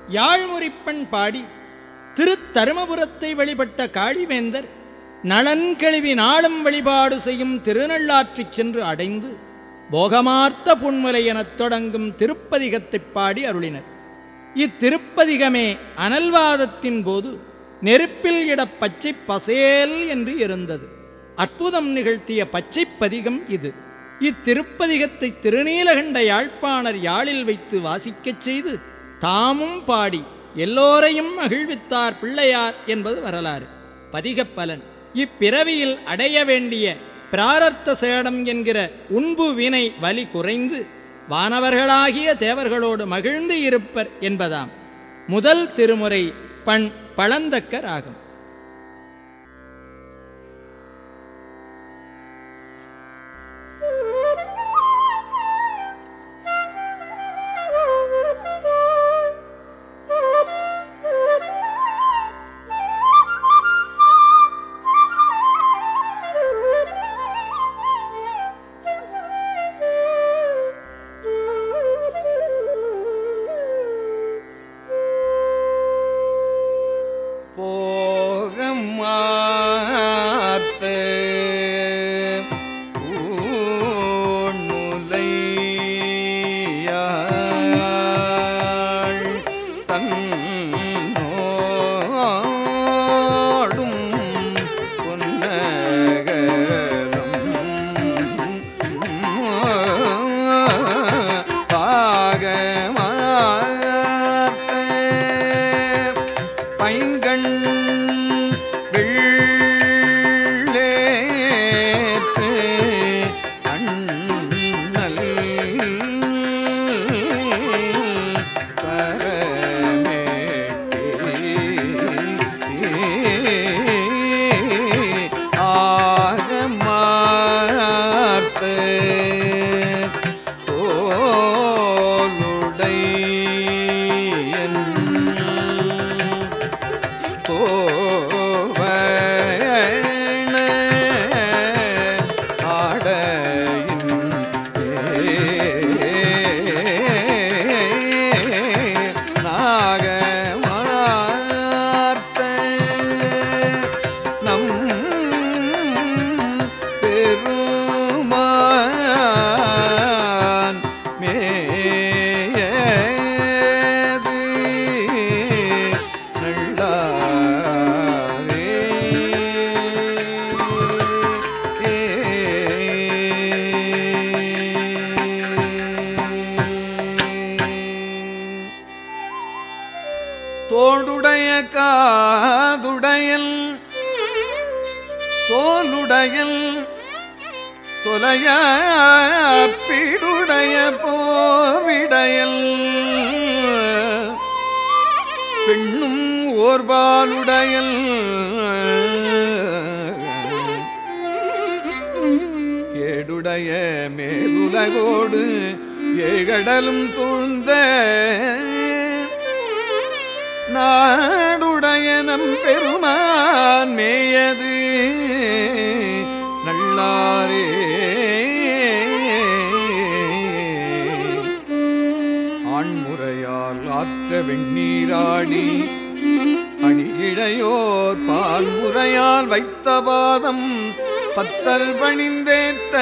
யாழ்முறிப்பண் பாடி திருத்தருமபுரத்தை வழிபட்ட காளிவேந்தர் நலன் கழுவி நாளும் வழிபாடு செய்யும் திருநள்ளாற்றிச் சென்று அடைந்து போகமார்த்த புன்முலை எனத் தொடங்கும் திருப்பதிகத்தைப் பாடி அருளினர் இத்திருப்பதிகமே அனல்வாதத்தின் போது நெருப்பில் இட பச்சை பசேல் என்று இருந்தது அற்புதம் நிகழ்த்திய பச்சைப் பதிகம் இது இத்திருப்பதிகத்தை திருநீலகண்ட யாழ்ப்பாணர் யாழில் வைத்து வாசிக்கச் செய்து தாமும் பாடி எல்லோரையும் மகிழ்வித்தார் பிள்ளையார் என்பது வரலாறு பதிகப் பலன் இப்பிறவியில் அடைய வேண்டிய பிராரத்த சேடம் என்கிற உண்பு வினை வலி குறைந்து வானவர்களாகிய தேவர்களோடு மகிழ்ந்து இருப்பர் என்பதாம் முதல் திருமுறை பண் பழந்தக்க ராகம் போகமார்த்த ஊழ்முலையாள் தன்னோடும் பொன்னகலம் பாகமார்த்த பைங்கண் வெள்ளேற்று அண்ணல் பரமேட்டி ஆகமார்த்த தோளுடையன் கோவண ஆடையின் நாகமார்த்த நம் பெருமான் மேயது நல்லாரே தோடுடைய காதுடையல் தோலுடையல் தொலைய பிடுடைய போவிடையல் பெண்ணும் ஓர்பாலுடையல் ஏடுடைய மேலுலகோடு ஏழடலும் சூழ்ந்த நாடுடைய நம் பெருமான் மேயது நல்லாரே ஆண்முறையால் ஆற்ற வெண்ணீராடி அணியிழையோர் பால் முறையால் வைத்த பாதம் பத்தர் பணிந்தேத்த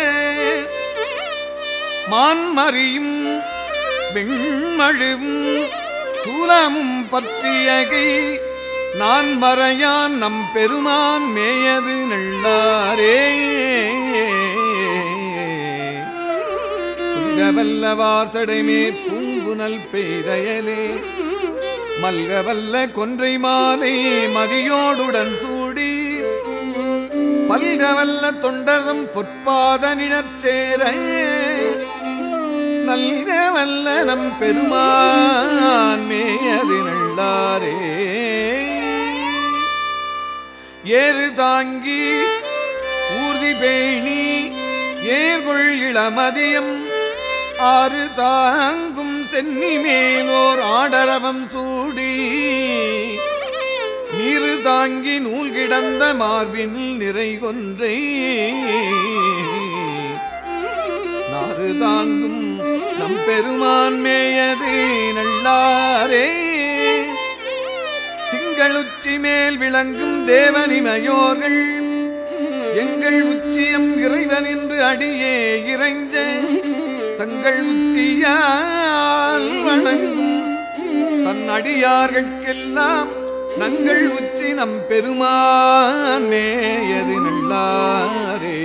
மான்மறியும் வெண்மழுவும் சூலமும் பற்றியகை நான் மறையான் நம் பெருமான் மேயது நல்லாரே புல்கவல்ல வாசடைமே பூங்குனல் பெய்தயலே மல்கவல்ல கொன்றை மாலை மதியோடுடன் சூடி பல்கவல்ல தொண்டரும் பொற்பாத நிழற்சேர நல்க வல்ல நம் பெருமான் மேயது நல்லாரே ஏறு தாங்கி ஊர்தி பேணி ஏர்கொள் இளமதியம் ஆறு தாங்கும் சென்னி மேலோர் ஆடரவம் சூடி நீரு தாங்கி நூல் கிடந்த மார்பின் நிறை கொன்றை நாறு தாங்கும் நம் பெருமான் மேயது நல்லாரே திங்கள் உச்சி மேல் விளங்கும் தேவனிமையோர்கள் எங்கள் உச்சியம் இறைவன் என்று அடியே இறைஞ்ச தங்கள் உச்சியால் வணங்கும் தன் அடியார்கட்கெல்லாம் நங்கள் உச்சி நம் பெருமான் மேயது நல்லாரே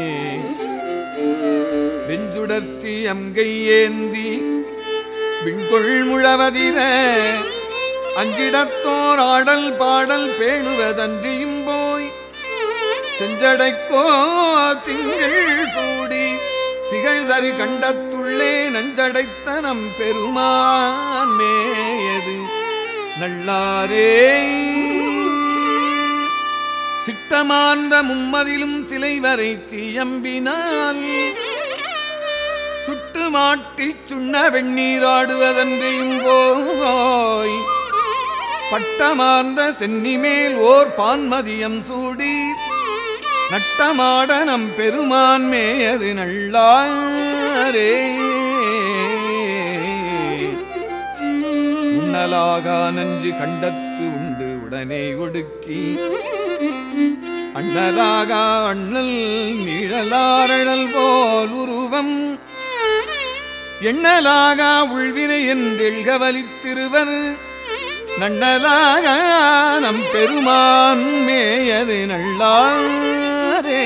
வெஞ்சுடர்த்தி அங்கை ஏந்தி விண்கொள் முழவதிர அஞ்சிடத்தோர் ஆடல் பாடல் பேணுவதன்றியும் போய் செஞ்சடைக்கோ திங்கள் சூடி திகழ்தரு கண்டத்துள்ளே நஞ்சடைத்த நம் பெருமான் மேயது நல்லாரே சிட்டமார்ந்த மும்மதிலும் சிலை வரை தீயம்பினால் சுட்டு மாட்டிச் சுண்ண வெண்ணீராடுவதன்றையும் போய் பட்டமார்ந்த சென்னிமேல் ஓர் பான்மதியம் சூடி நட்டமாட நம் பெருமான் மேயது நல்லாரே உண்ணலாகா நஞ்சு கண்டத்து உண்டு உடனே ஒடுக்கி அண்ணலாகா அண்ணல் நீழலாரழல் போல் உருவம் எண்ணலாகா உள்வினை என்றெழ்கவலித்திருவர் நன்னலாக நம் பெருமான் மேயது நல்லாரே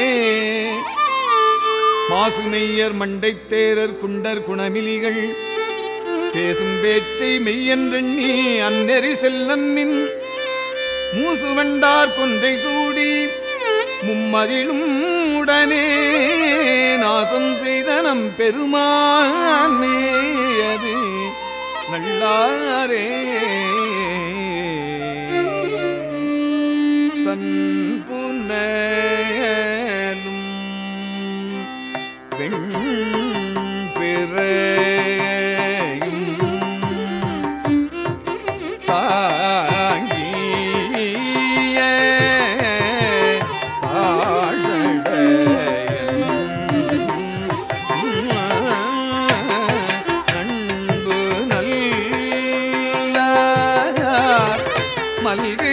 மாசுமெய்யர் மண்டைத்தேரர் குண்டர் குணமிலிகள் பேசும் பேச்சை மெய்யென்றெண்ணி அந்நெறி செல்லன்மின் மூசுவண்டார் கொன்றை சூடி மும்மதிலும் உடனே நாசம் செய்த நம் பெருமான் மேயது நல்லாரே தன் புனலும் வெண் பிறையும் தாங்கிய அன்பு நல்ல மல்க